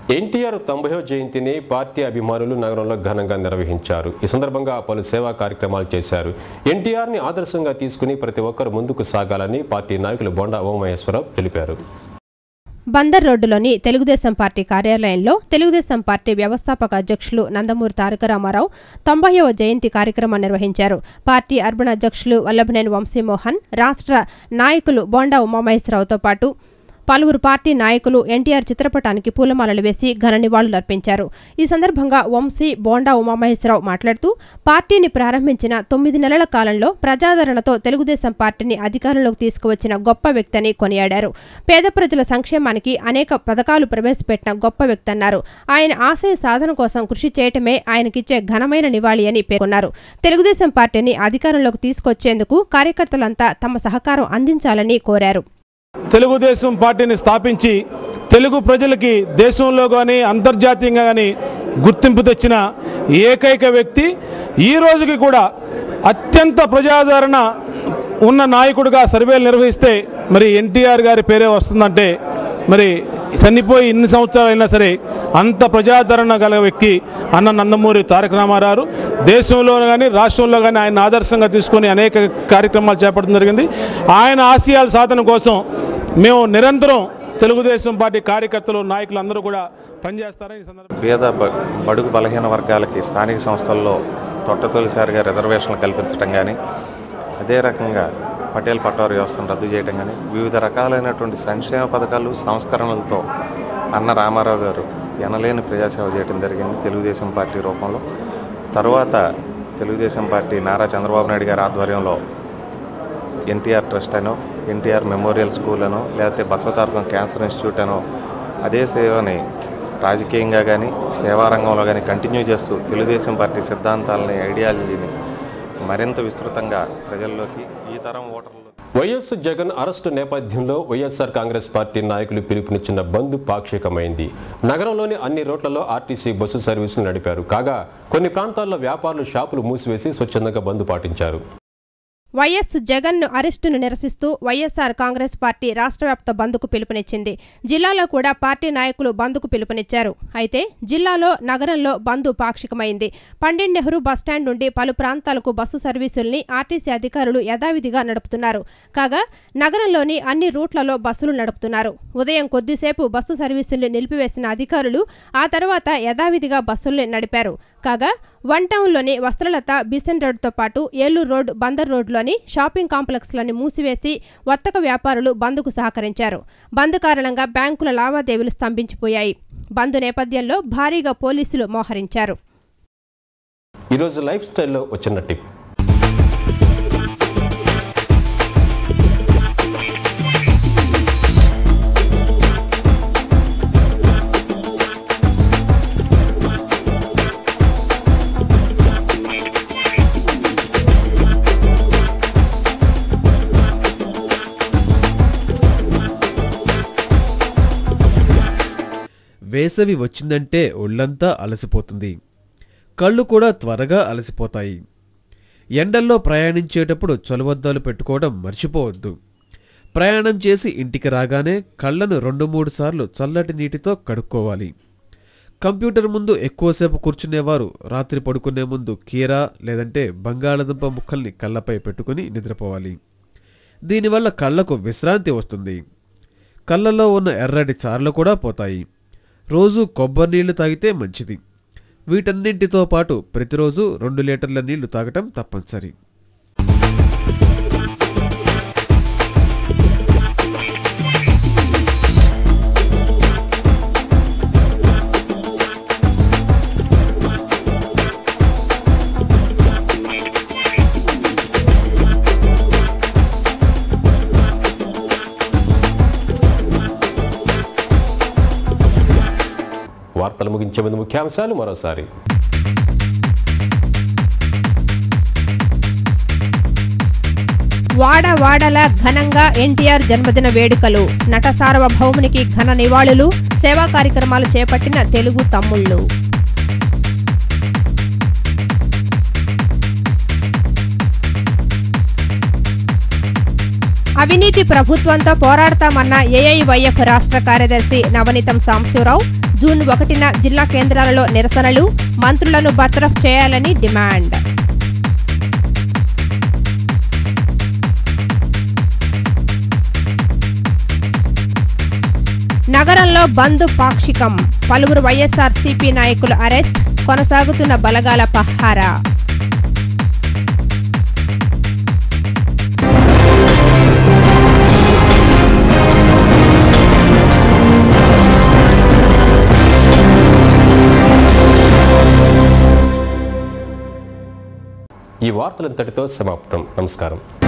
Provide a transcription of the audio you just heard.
ఎన్టీఆర్ తొంభైవ జయంతిని పార్టీ అభిమానులు నగరంలో ఘనంగా నిర్వహించారు ఈ సందర్భంగా పలు సేవా కార్యక్రమాలు చేశారు ఎన్టీఆర్ని ఆదర్శంగా తీసుకుని ప్రతి ఒక్కరు ముందుకు సాగాలని పార్టీ నాయకులు బొండా ఓమహేశ్వరరావు తెలిపారు బందర్ రోడ్డులోని తెలుగుదేశం పార్టీ కార్యాలయంలో తెలుగుదేశం పార్టీ వ్యవస్థాపక అధ్యక్షులు నందమూరి తారక రామారావు తొంభైవ జయంతి కార్యక్రమం నిర్వహించారు పార్టీ అర్బన్ అధ్యక్షులు వల్లభనేని వంశీమోహన్ రాష్ట్ర నాయకులు బోండా ఉమామహేశ్వరరావుతో పాటు పలువురు పార్టీ నాయకులు ఎన్టీఆర్ చిత్రపటానికి పూలమాలలు వేసి ఘన నివాళులర్పించారు ఈ సందర్భంగా వంశీ బోండా ఉమామహేశ్వరరావు మాట్లాడుతూ పార్టీని ప్రారంభించిన తొమ్మిది నెలల కాలంలో ప్రజాదరణతో తెలుగుదేశం పార్టీని అధికారంలోకి తీసుకువచ్చిన గొప్ప వ్యక్తి అని కొనియాడారు పేద ప్రజల సంక్షేమానికి అనేక పథకాలు ప్రవేశపెట్టిన గొప్ప వ్యక్తి అన్నారు ఆయన ఆశయ సాధన కోసం కృషి చేయటమే ఆయనకిచ్చే ఘనమైన నివాళి అని పేర్కొన్నారు తెలుగుదేశం పార్టీని అధికారంలోకి తీసుకొచ్చేందుకు కార్యకర్తలంతా తమ సహకారం అందించాలని కోరారు తెలుగుదేశం పార్టీని స్థాపించి తెలుగు ప్రజలకి దేశంలో కానీ అంతర్జాతీయంగా కానీ గుర్తింపు తెచ్చిన ఏకైక వ్యక్తి ఈ రోజుకి కూడా అత్యంత ప్రజాదరణ ఉన్న నాయకుడిగా సర్వేలు నిర్వహిస్తే మరి ఎన్టీఆర్ గారి పేరే వస్తుందంటే మరి చనిపోయి ఇన్ని సంవత్సరాలు అయినా సరే అంత ప్రజాదరణ గల వ్యక్తి అన్న నందమూరి తారక రామారావు దేశంలో కానీ రాష్ట్రంలో కానీ ఆయన ఆదర్శంగా తీసుకొని అనేక కార్యక్రమాలు చేపట్టడం జరిగింది ఆయన ఆశయాల సాధన కోసం మేము నిరంతరం తెలుగుదేశం పార్టీ కార్యకర్తలు నాయకులు అందరూ కూడా పనిచేస్తారని ఈ సందర్భంగా పేద బ- బడుగు బలహీన వర్గాలకి స్థానిక సంస్థల్లో తొట్టతొలిసారిగా రిజర్వేషన్లు కల్పించడం కానీ అదే రకంగా పటేల్ పట్టారు వ్యవస్థను రద్దు చేయడం కానీ వివిధ రకాలైనటువంటి సంక్షేమ పథకాలు సంస్కరణలతో అన్న రామారావు గారు ఎనలేని ప్రజాసేవ చేయడం జరిగింది తెలుగుదేశం పార్టీ రూపంలో తర్వాత తెలుగుదేశం పార్టీ నారా చంద్రబాబు నాయుడు గారి ఆధ్వర్యంలో ఎన్టీఆర్ ట్రస్ట్ అనో ఎన్టీఆర్ మెమోరియల్ స్కూల్ అనో లేకపోతే బసవతారకం క్యాన్సర్ ఇన్స్టిట్యూట్ అనో అదే సేవని రాజకీయంగా కానీ సేవారంగంలో కానీ కంటిన్యూ చేస్తూ తెలుగుదేశం పార్టీ సిద్ధాంతాలని ఐడియాలజీని మరింత విస్తృతంగా ప్రజల్లోకి ఈ తరం ఓటర్లు వైఎస్ జగన్ అరెస్టు నేపథ్యంలో వైఎస్ఆర్ కాంగ్రెస్ పార్టీ నాయకులు పిలుపునిచ్చిన బంద్ పాక్షికమైంది నగరంలోని అన్ని రోడ్లలో ఆర్టీసీ బస్సు సర్వీసులు నడిపారు కాగా కొన్ని ప్రాంతాల్లో వ్యాపారులు షాపులు మూసివేసి స్వచ్ఛందంగా బంద్ పాటించారు వైఎస్ జగన్ను అరెస్టును నిరసిస్తూ వైఎస్ఆర్ కాంగ్రెస్ పార్టీ రాష్ట్రవ్యాప్త బంద్కు పిలుపునిచ్చింది జిల్లాలో కూడా పార్టీ నాయకులు బంద్కు పిలుపునిచ్చారు అయితే జిల్లాలో నగరంలో బంద్ పాక్షికమైంది పండిట్ నెహ్రూ బస్టాండ్ నుండి పలు ప్రాంతాలకు బస్సు సర్వీసుల్ని ఆర్టీసీ అధికారులు యథావిధిగా నడుపుతున్నారు కాగా నగరంలోని అన్ని రూట్లలో బస్సులు నడుపుతున్నారు ఉదయం కొద్దిసేపు బస్సు సర్వీసుల్ని నిలిపివేసిన అధికారులు ఆ తర్వాత యథావిధిగా బస్సుల్ని నడిపారు కాగా వన్ టౌన్లోని వస్త్రలత బిసెన్ రోడ్తో పాటు ఏలూరు రోడ్ బందర్ రోడ్లోని షాపింగ్ కాంప్లెక్స్లను మూసివేసి వర్తక వ్యాపారులు బంద్కు సహకరించారు బంద్ కారణంగా బ్యాంకుల లావాదేవీలు స్తంభించిపోయాయి బంద్ నేపథ్యంలో భారీగా పోలీసులు మోహరించారు ఈరోజు లైఫ్ స్టైల్లో వచ్చిన టిప్ వేసవి వచ్చిందంటే ఒళ్ళంతా అలసిపోతుంది కళ్ళు కూడా త్వరగా అలసిపోతాయి ఎండల్లో ప్రయాణించేటప్పుడు చొలవద్దాలు పెట్టుకోవడం మర్చిపోవద్దు ప్రయాణం చేసి ఇంటికి రాగానే కళ్ళను రెండు మూడు సార్లు చల్లటి నీటితో కడుక్కోవాలి కంప్యూటర్ ముందు ఎక్కువసేపు కూర్చునేవారు రాత్రి పడుకునే ముందు కీరా లేదంటే బంగాళదుంప ముక్కల్ని కళ్ళపై పెట్టుకుని నిద్రపోవాలి దీనివల్ల కళ్ళకు విశ్రాంతి వస్తుంది కళ్ళల్లో ఉన్న ఎర్రటి చారలు కూడా పోతాయి రోజు కొబ్బరి నీళ్లు తాగితే మంచిది వీటన్నింటితో పాటు ప్రతిరోజు రెండు లీటర్ల నీళ్లు తాగటం తప్పనిసరి వార్తలు ముగించే ముందు ముఖ్యాంశాలు మరోసారి వాడ వాడల ఘనంగా ఎన్టీఆర్ జన్మదిన వేడుకలు నట సార్వభౌమునికి ఘన నివాళులు సేవా కార్యక్రమాలు చేపట్టిన తెలుగు తమ్ముళ్ళు అవినీతి ప్రభుత్వంతో పోరాడతామన్న ఏఐవైఎఫ్ రాష్ట్ర కార్యదర్శి నవనీతం సాంశివరావు జూన్ ఒకటిన జిల్లా కేంద్రాలలో నిరసనలు మంత్రులను బర్తరఫ్ చేయాలని డిమాండ్ నగరంలో బంద్ పాక్షికం పలువురు వైఎస్ఆర్ సిపి నాయకులు అరెస్ట్ కొనసాగుతున్న బలగాల పహారా ఈ వార్తలంతటితో సమాప్తం నమస్కారం